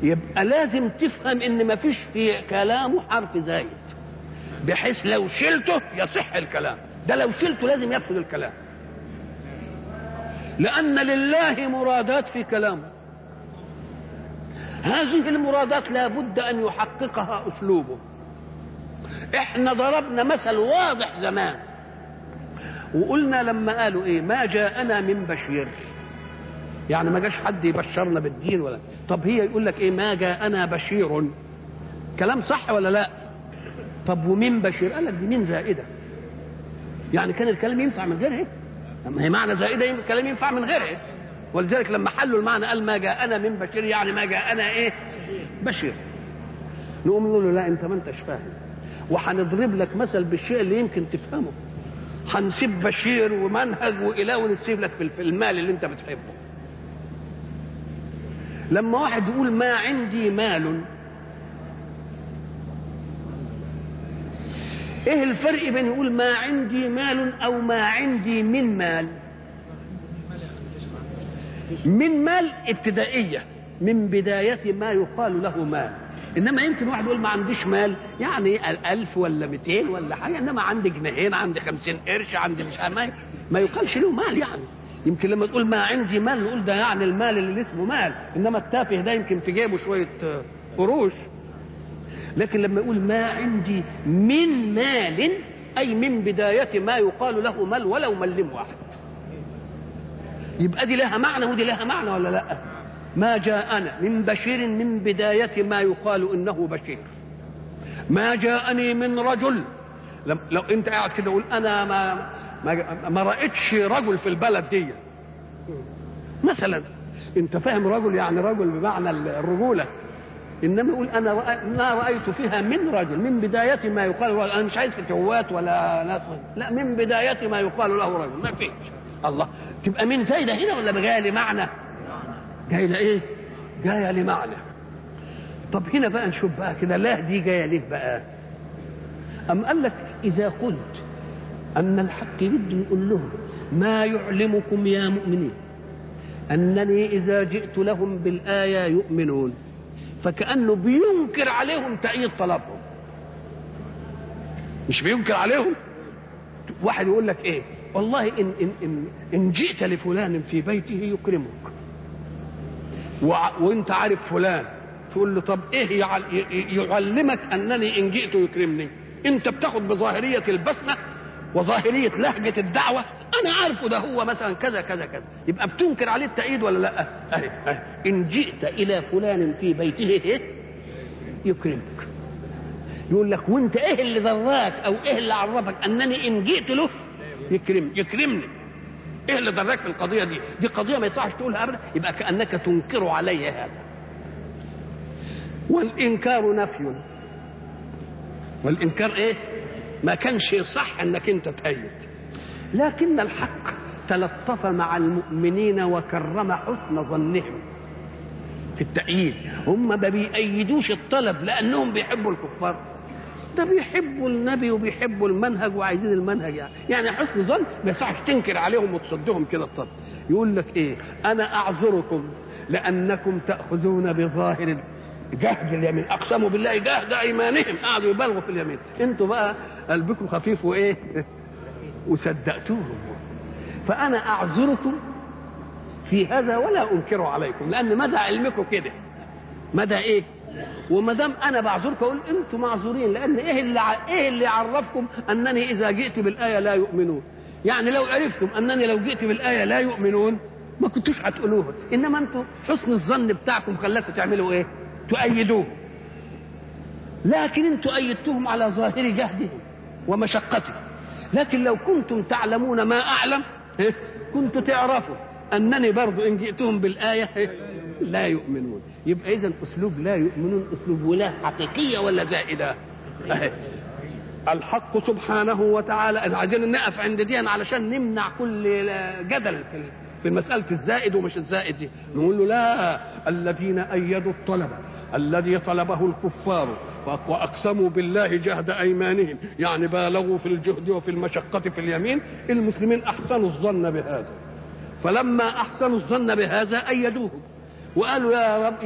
يبقى لازم تفهم ان ما فيش في كلامه حرف زايد بحيث لو شلته يصح الكلام ده لو شلته لازم يفسد الكلام لان لله مرادات في كلامه هذه المرادات لابد ان يحققها اسلوبه احنا ضربنا مثل واضح زمان وقلنا لما قالوا ايه ما جاءنا من بشير يعني ما جاش حد يبشرنا بالدين ولا طب هي يقول لك ايه ما جاءنا بشير كلام صح ولا لا طب ومين بشير قال لك دي مين زائده يعني كان الكلام ينفع من غيرها ما هي معنى زائده الكلام ينفع من غيرها ولذلك لما حلوا المعنى قال ما جاءنا من بشير يعني ما جاءنا ايه بشير نقوم نقول له لا انت ما انتش فاهم وهنضرب لك مثل بالشيء اللي يمكن تفهمه هنسيب بشير ومنهج واله ونسيب لك في المال اللي انت بتحبه لما واحد يقول ما عندي مال ايه الفرق بين يقول ما عندي مال او ما عندي من مال من مال ابتدائية من بداية ما يقال له مال إنما يمكن واحد يقول ما عنديش مال يعني ألف ولا مئتين ولا حاجة إنما عندي جنيهين عندي خمسين قرش عندي مش ما, ما يقالش له مال يعني يمكن لما تقول ما عندي مال نقول ده يعني المال اللي اسمه مال إنما التافه ده يمكن في جيبه شوية قروش لكن لما يقول ما عندي من مال أي من بداية ما يقال له مال ولو ملم واحد يبقى دي لها معنى ودي لها معنى ولا لا ما جاءنا من بشير من بداية ما يقال إنه بشير ما جاءني من رجل لو انت قاعد كده قول انا ما ما, ما رأيتش رجل في البلد دي مثلا انت فاهم رجل يعني رجل بمعنى الرجوله انما يقول انا ما رايت فيها من رجل من بدايه ما يقال انا مش عايز فتوات ولا ناس لا من بدايه ما يقال له رجل ما فيش الله تبقى مين زايده هنا ولا جايه لمعنى جايه لايه جايه لمعنى طب هنا بقى نشوف بقى كده لا دي جايه ليه بقى ام قال لك اذا قلت ان الحق بده يقول لهم ما يعلمكم يا مؤمنين انني اذا جئت لهم بالايه يؤمنون فكانه بينكر عليهم تأييد طلبهم مش بينكر عليهم واحد يقول لك ايه والله ان ان ان, إن جئت لفلان في بيته يكرمك وانت عارف فلان تقول له طب ايه يعلمك انني ان جئت يكرمني انت بتاخد بظاهريه البسمه وظاهريه لهجه الدعوه انا عارفه ده هو مثلا كذا كذا كذا يبقى بتنكر عليه التأييد ولا لا اهي اهي ان جئت الى فلان في بيته إيه؟ يكرمك يقول لك وانت ايه اللي ذراك او ايه اللي عرفك انني ان جئت له يكرم يكرمني ايه اللي دراك في القضيه دي دي قضيه ما يصحش تقولها ابدا يبقى كانك تنكر علي هذا والانكار نفي والانكار ايه ما كانش صح انك انت تأيد لكن الحق تلطف مع المؤمنين وكرم حسن ظنهم في التأييد هم ما بيأيدوش الطلب لأنهم بيحبوا الكفار ده بيحبوا النبي وبيحبوا المنهج وعايزين المنهج يعني يعني حسن ظن ما يصحش تنكر عليهم وتصدهم كده الطلب يقول لك ايه انا اعذركم لانكم تاخذون بظاهر جهد اليمين اقسموا بالله جهد ايمانهم قعدوا يبالغوا في اليمين انتوا بقى قلبكم خفيف وايه وصدقتوهم فانا اعذركم في هذا ولا انكر عليكم لان مدى علمكم كده مدى ايه وما دام انا بعذركم اقول انتم معذورين لان ايه اللي ع... ايه اللي عرفكم انني اذا جئت بالايه لا يؤمنون يعني لو عرفتم انني لو جئت بالايه لا يؤمنون ما كنتوش هتقولوها انما انتم حسن الظن بتاعكم خلاكم تعملوا ايه تؤيدوه لكن انتم ايدتهم على ظاهر جهدهم ومشقتهم لكن لو كنتم تعلمون ما اعلم كنتم تعرفوا انني برضو ان جئتهم بالايه لا يؤمنون يبقى اذا اسلوب لا يؤمنون اسلوب ولا حقيقيه ولا زائده الحق سبحانه وتعالى عايزين نقف عند دي علشان نمنع كل جدل في في مسألة الزائد ومش الزائد دي نقول له لا الذين أيدوا الطلب الذي طلبه الكفار وأقسموا بالله جهد أيمانهم يعني بالغوا في الجهد وفي المشقة في اليمين المسلمين أحسنوا الظن بهذا فلما أحسنوا الظن بهذا أيدوهم وقالوا يا رب